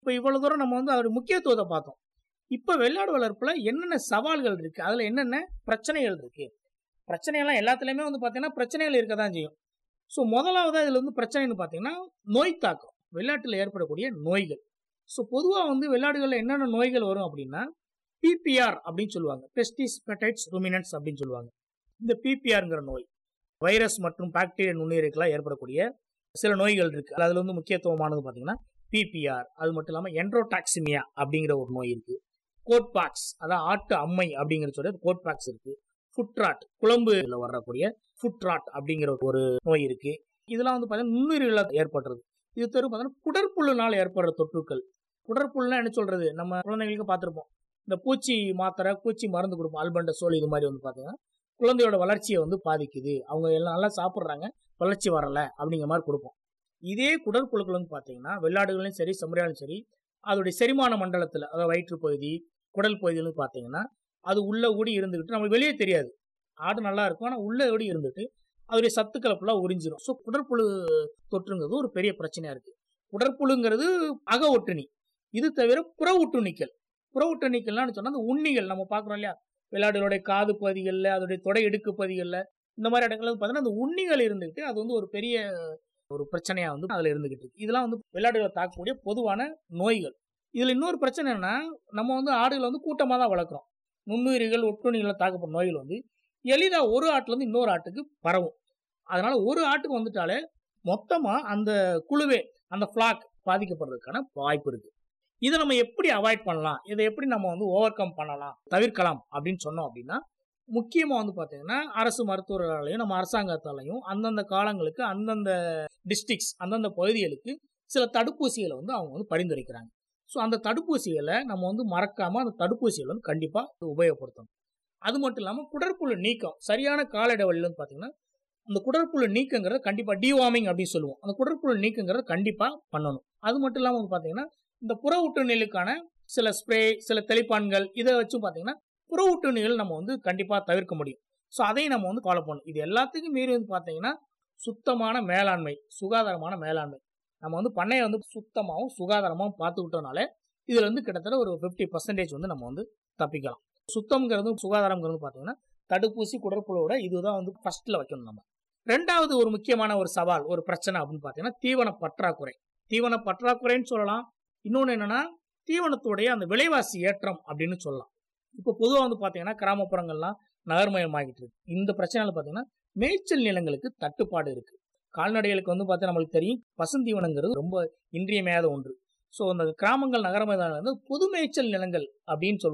இப்போ இவ்வளவு தூரம் நம்ம வந்து அதோட முக்கியத்துவத்தை பார்த்தோம் இப்போ வெள்ளாடு வளர்ப்புல என்னென்ன சவால்கள் இருக்கு அதுல என்னென்ன பிரச்சனைகள் இருக்கு பிரச்சனைகள்லாம் எல்லாத்துலயுமே வந்து பார்த்தீங்கன்னா பிரச்சனைகள் இருக்க தான் செய்யும் ஸோ முதலாவது இதில் வந்து பிரச்சனைன்னு பார்த்தீங்கன்னா நோய் தாக்கம் வெள்ளாட்டில் ஏற்படக்கூடிய நோய்கள் ஸோ பொதுவாக வந்து வெள்ளாடுகளில் என்னென்ன நோய்கள் வரும் அப்படின்னா பிபிஆர் அப்படின்னு சொல்லுவாங்க பெஸ்டிஸ் பெட்டைட்ஸ் ருமினன்ஸ் அப்படின்னு சொல்லுவாங்க இந்த பிபிஆர்ங்கிற நோய் வைரஸ் மற்றும் பாக்டீரியா நுண்ணுயிரிகளால் ஏற்படக்கூடிய சில நோய்கள் இருக்கு அதில் வந்து முக்கியத்துவமானது பார்த்தீங்கன்னா பிபிஆர் அது மட்டும் இல்லாமல் என்ட்ரோடாக்சிமியா அப்படிங்கிற ஒரு நோய் இருக்கு கோட்பாக்ஸ் அதாவது ஆட்டு அம்மை அப்படிங்கிற சொல்லி கோட்பாக்ஸ் இருக்கு ஃபுட்ராட் குழம்புல வரக்கூடிய ஃபுட்ராட் அப்படிங்கிற ஒரு நோய் இருக்கு இதெல்லாம் வந்து பார்த்தீங்கன்னா நுண்ணுயிரிகளால் ஏற்படுறது இது தவிர பார்த்தீங்கன்னா குடற்புல்லுனால் ஏற்படுற தொற்றுக்கள் குடற்புல்னா என்ன சொல்றது நம்ம குழந்தைங்களுக்கு பார்த்துருப்போம் இந்த பூச்சி மாத்திரை பூச்சி மருந்து கொடுப்போம் அல்பண்ட சோல் இது மாதிரி வந்து பார்த்தீங்கன்னா குழந்தையோட வளர்ச்சியை வந்து பாதிக்குது அவங்க எல்லாம் நல்லா சாப்பிட்றாங்க வளர்ச்சி வரல அப்படிங்கிற மாதிரி கொடுப்போம் இதே குடற்புழுக்கள் வந்து பார்த்தீங்கன்னா வெள்ளாடுகளையும் சரி செம்மறியாலும் சரி அதோடைய செரிமான மண்டலத்தில் அதாவது வயிற்று பகுதி குடல் பகுதியில் பார்த்தீங்கன்னா அது உள்ள ஓடி இருந்துக்கிட்டு நம்மளுக்கு வெளியே தெரியாது ஆடு நல்லா இருக்கும் ஆனால் உள்ள ஓடி இருந்துட்டு அதோடைய சத்துக்களை ஃபுல்லாக உறிஞ்சிடும் ஸோ குடற்புழு தொற்றுங்கிறது ஒரு பெரிய பிரச்சனையா இருக்கு குடற்புழுங்கிறது அக ஒட்டுணி இது தவிர புற ஒட்டுணிக்கல் புற ஒட்டுணிக்கல்னு சொன்னா அந்த உண்ணிகள் நம்ம பார்க்குறோம் இல்லையா விளையாடுகளுடைய காது பகுதிகளில் அதோடைய தொடை இடுக்கு பகுதிகளில் இந்த மாதிரி இடங்கள்ல வந்து பார்த்தீங்கன்னா அந்த உண்ணிகள் இருந்துக்கிட்டு அது வந்து ஒரு பெரிய ஒரு பிரச்சனையா வந்து அதில் இருந்துகிட்டு இருக்கு இதெல்லாம் வந்து விளையாடுகளை தாக்கக்கூடிய பொதுவான நோய்கள் இதில் இன்னொரு பிரச்சனை என்னன்னா நம்ம வந்து ஆடுகளை வந்து கூட்டமாக தான் வளர்க்குறோம் நுண்ணுயிரிகள் ஒட்டுண்ணிகளை தாக்கப்படும் நோய்கள் வந்து எளிதாக ஒரு ஆட்டுலேருந்து இன்னொரு ஆட்டுக்கு பரவும் அதனால ஒரு ஆட்டுக்கு வந்துட்டாலே மொத்தமாக அந்த குழுவே அந்த ஃப்ளாக் பாதிக்கப்படுறதுக்கான வாய்ப்பு இருக்கு இதை நம்ம எப்படி அவாய்ட் பண்ணலாம் இதை எப்படி நம்ம வந்து ஓவர் கம் பண்ணலாம் தவிர்க்கலாம் அப்படின்னு சொன்னோம் அப்படின்னா முக்கியமாக வந்து பார்த்தீங்கன்னா அரசு மருத்துவர்களாலையும் நம்ம அரசாங்கத்தாலையும் அந்தந்த காலங்களுக்கு அந்தந்த டிஸ்ட்ரிக்ஸ் அந்தந்த பகுதிகளுக்கு சில தடுப்பூசிகளை வந்து அவங்க வந்து பரிந்துரைக்கிறாங்க ஸோ அந்த தடுப்பூசிகளை நம்ம வந்து மறக்காமல் அந்த தடுப்பூசிகளை வந்து கண்டிப்பாக உபயோகப்படுத்தணும் அது மட்டும் இல்லாமல் குடற்புழு நீக்கம் சரியான கால இடைவெளியில் வந்து பார்த்தீங்கன்னா அந்த குடற்புழு நீக்கங்கிறத கண்டிப்பாக டிவார்மிங் அப்படின்னு சொல்லுவோம் அந்த குடற்புழு நீக்கங்கிறத கண்டிப்பாக பண்ணணும் அது மட்டும் இல்லாமல் வந்து பார்த்தீங்கன்னா இந்த புற ஊட்டுநீலுக்கான சில ஸ்ப்ரே சில தெளிப்பான்கள் இதை வச்சு பார்த்தீங்கன்னா புற ஊட்டுநீல் நம்ம வந்து கண்டிப்பாக தவிர்க்க முடியும் ஸோ அதையும் நம்ம வந்து ஃபாலோ பண்ணணும் இது எல்லாத்துக்கும் மீறி வந்து பார்த்தீங்கன்னா சுத்தமான மேலாண்மை சுகாதாரமான மேலாண்மை நம்ம வந்து பண்ணையை வந்து சுத்தமாகவும் சுகாதாரமாகவும் பார்த்துக்கிட்டோம்னாலே இதில் வந்து கிட்டத்தட்ட ஒரு ஃபிஃப்டி பர்சன்டேஜ் வந்து நம்ம வந்து தப்பிக்கலாம் சுத்தம்ங்கிறதும் சுகாதாரங்கிறது பார்த்தீங்கன்னா தடுப்பூசி குடற்புழுவோட இதுதான் வந்து ஃபர்ஸ்ட்ல வைக்கணும் நம்ம ரெண்டாவது ஒரு முக்கியமான ஒரு சவால் ஒரு பிரச்சனை அப்படின்னு பார்த்தீங்கன்னா தீவன பற்றாக்குறை தீவன பற்றாக்குறைன்னு சொல்லலாம் இன்னொன்று என்னன்னா தீவனத்துடைய அந்த விலைவாசி ஏற்றம் அப்படின்னு சொல்லலாம் இப்போ பொதுவாக வந்து பார்த்தீங்கன்னா கிராமப்புறங்கள்லாம் நகர்மயமாகிட்டு இருக்கு இந்த பிரச்சனையில் பார்த்தீங்கன்னா மேய்ச்சல் நிலங்களுக்கு தட்டுப்பாடு இருக்கு கால்நடைகளுக்கு வந்து பார்த்தா நம்மளுக்கு தெரியும் பசுந்தீவனங்கிறது ரொம்ப இன்றியமையாத ஒன்று ஸோ அந்த கிராமங்கள் நகரமயமான வந்து பொது மேய்ச்சல் நிலங்கள் அப்படின்னு சொல்லுவாங்க